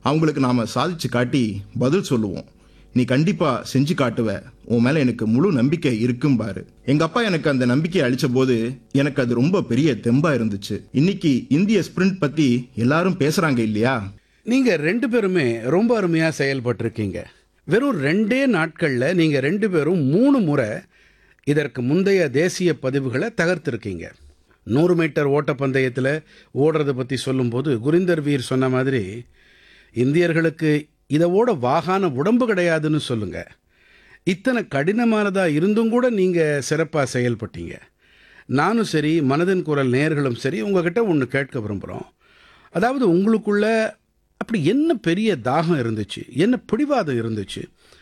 அவங்களுக்கு நாம சாதிச்சு காட்டி பதில் சொல்லுவோம் நீ கண்டிப்பா செஞ்சு காட்டுவ உன் மேல எனக்கு முழு நம்பிக்கை இருக்கும்பாரு எங்க அப்பா எனக்கு அந்த நம்பிக்கையை அளிச்ச போது எனக்கு அது ரொம்ப பெரிய தெம்பா இருந்துச்சு இன்னைக்கு இந்திய ஸ்பிரிண்ட் பத்தி எல்லாரும் பேசுறாங்க இல்லையா நீங்க ரெண்டு பேருமே ரொம்ப அருமையா செயல்பட்டிருக்கீங்க வெறும் ரெண்டே நாட்கள்ல நீங்க ரெண்டு பேரும் மூணு முறை இதற்கு முந்தைய தேசிய பதிவுகளை தகர்த்திருக்கீங்க நூறு மீட்டர் ஓட்டப்பந்தயத்தில் ஓடுறத பற்றி சொல்லும்போது குரிந்தர் வீர் சொன்ன மாதிரி இந்தியர்களுக்கு இதை ஓட வாகான உடம்பு கிடையாதுன்னு சொல்லுங்க இத்தனை கடினமானதா இருந்தும் கூட நீங்க சிறப்பா செயல்பட்டீங்க நானும் சரி மனதின் குரல் நேயர்களும் சரி உங்ககிட்ட ஒன்று கேட்க விரும்புகிறோம் அதாவது உங்களுக்குள்ள அப்படி என்ன பெரிய தாகம் இருந்துச்சு என்ன பிடிவாதம் இருந்துச்சு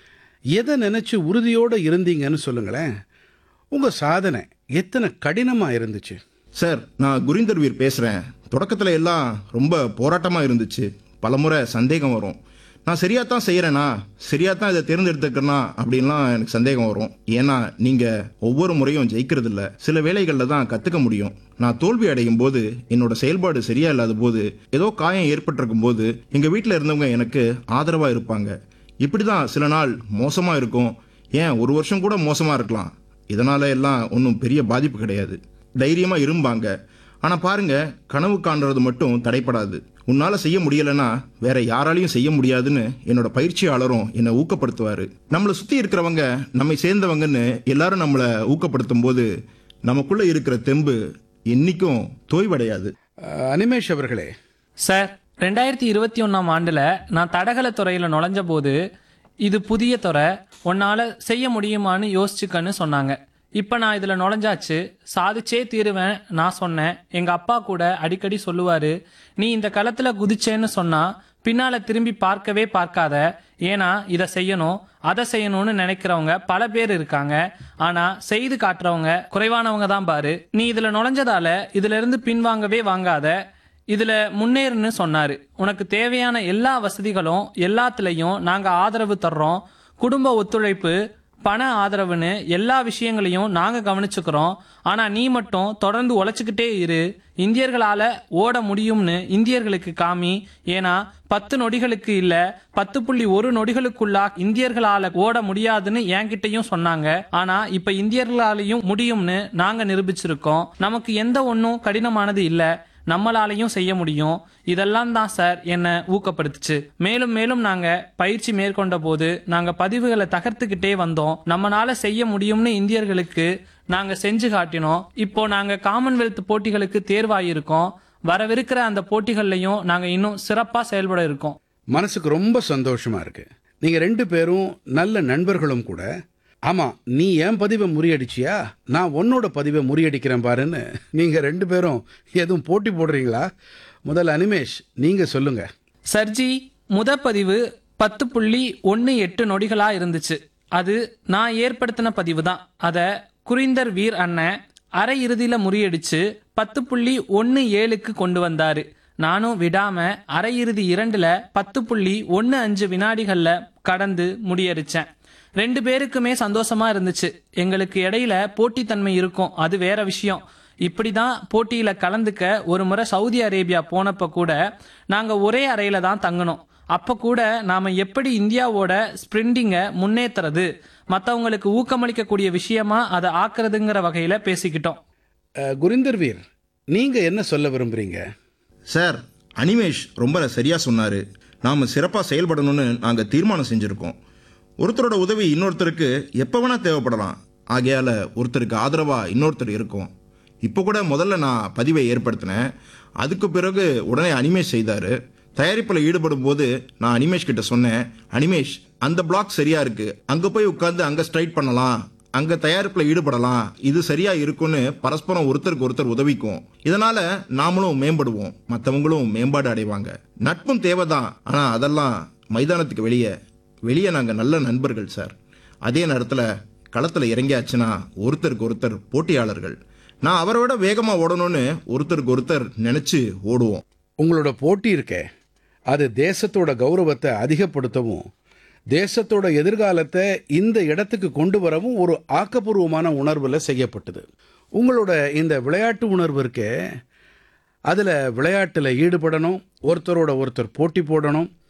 எதை நினைச்சு உறுதியோடு இருந்தீங்கன்னு சொல்லுங்களேன் உங்க சாதனை எத்தனை கடினமா இருந்துச்சு சார் நான் குரிந்தர் வீர் பேசுறேன் தொடக்கத்துல எல்லாம் ரொம்ப போராட்டமா இருந்துச்சு பலமுறை சந்தேகம் வரும் நான் சரியா தான் செய்யறேனா சரியா தான் இதை தேர்ந்தெடுத்துக்கிறேனா அப்படின்லாம் எனக்கு சந்தேகம் வரும் ஏன்னா நீங்க ஒவ்வொரு முறையும் ஜெயிக்கிறது இல்ல சில வேலைகளில் தான் கத்துக்க முடியும் நான் தோல்வி அடையும் போது என்னோட செயல்பாடு சரியா இல்லாத போது ஏதோ காயம் ஏற்பட்டிருக்கும் போது எங்க வீட்டில் இருந்தவங்க எனக்கு ஆதரவா இருப்பாங்க இப்படிதான் சில நாள் மோசமா இருக்கும் ஏன் ஒரு வருஷம் கூட மோசமா இருக்கலாம் இதனால எல்லாம் ஒன்றும் பெரிய பாதிப்பு கிடையாது தைரியமா இரும்பாங்க ஆனா பாருங்க கனவு காண்றது மட்டும் தடைப்படாது உன்னால செய்ய முடியலன்னா வேற யாராலையும் செய்ய முடியாதுன்னு என்னோட பயிற்சியாளரும் என்னை ஊக்கப்படுத்துவாரு நம்மளை சுத்தி இருக்கிறவங்க நம்மை சேர்ந்தவங்கன்னு எல்லாரும் நம்மளை ஊக்கப்படுத்தும் போது நமக்குள்ள இருக்கிற தெம்பு என்னைக்கும் தோய்வடையாது அஹ், அனிமேஷ் அவர்களே சார் ரெண்டாயிரத்தி இருபத்தி ஒன்றாம் ஆண்டில் நான் தடகள துறையில் நுழைஞ்ச போது இது புதிய துறை உன்னால் செய்ய முடியுமான்னு யோசிச்சுக்கன்னு சொன்னாங்க இப்போ நான் இதில் நுழைஞ்சாச்சு சாதிச்சே தீருவேன் நான் சொன்னேன் எங்கள் அப்பா கூட அடிக்கடி சொல்லுவார் நீ இந்த களத்தில் குதிச்சேன்னு சொன்னால் பின்னால் திரும்பி பார்க்கவே பார்க்காத ஏன்னா இதை செய்யணும் அதை செய்யணும்னு நினைக்கிறவங்க பல பேர் இருக்காங்க ஆனா செய்து காட்டுறவங்க குறைவானவங்க தான் பாரு நீ இதுல நுழைஞ்சதால இதுல இருந்து பின்வாங்கவே வாங்காத இதுல முன்னேறுன்னு சொன்னாரு உனக்கு தேவையான எல்லா வசதிகளும் எல்லாத்துலயும் நாங்க ஆதரவு தர்றோம் குடும்ப ஒத்துழைப்பு பண ஆதரவுன்னு எல்லா விஷயங்களையும் நாங்க கவனிச்சுக்கிறோம் ஆனா நீ மட்டும் தொடர்ந்து உழைச்சுக்கிட்டே இரு இந்தியர்களால ஓட முடியும்னு இந்தியர்களுக்கு காமி ஏன்னா பத்து நொடிகளுக்கு இல்ல பத்து புள்ளி ஒரு நொடிகளுக்குள்ளா இந்தியர்களால ஓட முடியாதுன்னு என்கிட்டயும் சொன்னாங்க ஆனா இப்ப இந்தியர்களாலையும் முடியும்னு நாங்க நிரூபிச்சிருக்கோம் நமக்கு எந்த ஒன்றும் கடினமானது இல்ல நம்மளாலையும் செய்ய முடியும் இதெல்லாம் தான் சார் என்னை ஊக்கப்படுத்துச்சு மேலும் மேலும் நாங்க பயிற்சி மேற்கொண்ட போது நாங்க பதிவுகளை தகர்த்துக்கிட்டே வந்தோம் நம்மளால செய்ய முடியும்னு இந்தியர்களுக்கு நாங்க செஞ்சு காட்டினோம் இப்போ நாங்க காமன்வெல்த் போட்டிகளுக்கு தேர்வாயிருக்கோம் வரவிருக்கிற அந்த போட்டிகள்லையும் நாங்க இன்னும் சிறப்பா செயல்பட இருக்கோம் மனசுக்கு ரொம்ப சந்தோஷமா இருக்கு நீங்க ரெண்டு பேரும் நல்ல நண்பர்களும் கூட ஆமா நீ என் பதிவை முறியடிச்சியா நான் உன்னோட பதிவை முறியடிக்கிறேன் பாருன்னு நீங்க ரெண்டு பேரும் எதுவும் போட்டி போடுறீங்களா முதல்ல அனிமேஷ் நீங்க சொல்லுங்க சர்ஜி முத பதிவு பத்து புள்ளி ஒன்று எட்டு நொடிகளா இருந்துச்சு அது நான் ஏற்படுத்தின பதிவு தான் அதை குறிந்தர் வீர் அண்ணன் அரை இறுதியில முறியடிச்சு பத்து புள்ளி ஒன்று ஏழுக்கு கொண்டு வந்தாரு நானும் விடாம அரை இறுதி இரண்டுல பத்து புள்ளி ஒன்று அஞ்சு வினாடிகள்ல கடந்து முடியடிச்சேன் ரெண்டு பேருக்குமே சந்தோஷமா இருந்துச்சு எங்களுக்கு இடையில போட்டித்தன்மை இருக்கும் அது வேற விஷயம் இப்படிதான் போட்டியில கலந்துக்க ஒரு முறை சவுதி அரேபியா போனப்ப கூட நாங்க ஒரே அறையில தான் தங்கணும் அப்ப கூட நாம எப்படி இந்தியாவோட ஸ்பிரிண்டிங்க முன்னேத்துறது மத்தவங்களுக்கு ஊக்கமளிக்கக்கூடிய விஷயமா அதை ஆக்குறதுங்கிற வகையில பேசிக்கிட்டோம் அஹ், குரிந்தர் வீர் நீங்க என்ன சொல்ல விரும்புறீங்க சார் அனிமேஷ் ரொம்ப சரியா சொன்னாரு நாம சிறப்பா செயல்படணும்னு நாங்க தீர்மானம் செஞ்சிருக்கோம் ஒருத்தரோட உதவி இன்னொருத்தருக்கு எப்ப வேணா தேவைப்படலாம் ஆகையால ஒருத்தருக்கு ஆதரவா இன்னொருத்தர் இருக்கும் இப்போ கூட முதல்ல நான் பதிவை ஏற்படுத்தினேன் அதுக்கு பிறகு உடனே அனிமேஷ் செய்தாரு தயாரிப்பில் ஈடுபடும் போது நான் அனிமேஷ் கிட்ட சொன்னேன் அனிமேஷ் அந்த பிளாக் சரியா இருக்கு அங்க போய் உட்கார்ந்து அங்க ஸ்ட்ரைட் பண்ணலாம் அங்க தயாரிப்புல ஈடுபடலாம் இது சரியா இருக்கும்னு பரஸ்பரம் ஒருத்தருக்கு ஒருத்தர் உதவிக்கும் இதனால நாமளும் மேம்படுவோம் மத்தவங்களும் மேம்பாடு அடைவாங்க நட்பும் தேவைதான் ஆனா அதெல்லாம் மைதானத்துக்கு வெளியே வெளியே நாங்க நல்ல நண்பர்கள் சார் அதே நேரத்துல களத்துல இறங்கியாச்சுன்னா ஒருத்தருக்கு ஒருத்தர் போட்டியாளர்கள் நான் அவரை விட வேகமா ஓடணும்னு ஒருத்தருக்கு ஒருத்தர் நினைச்சு ஓடுவோம் உங்களோட போட்டி இருக்கே அது தேசத்தோட கௌரவத்தை அதிகப்படுத்தவும் தேசத்தோட எதிர்காலத்தை இந்த இடத்துக்கு கொண்டு வரவும் ஒரு ஆக்கப்பூர்வமான உணர்வுல செய்யப்பட்டது உங்களோட இந்த விளையாட்டு உணர்வு இருக்கே அதில் விளையாட்டில் ஈடுபடணும் ஒருத்தரோட ஒருத்தர் போட்டி போடணும்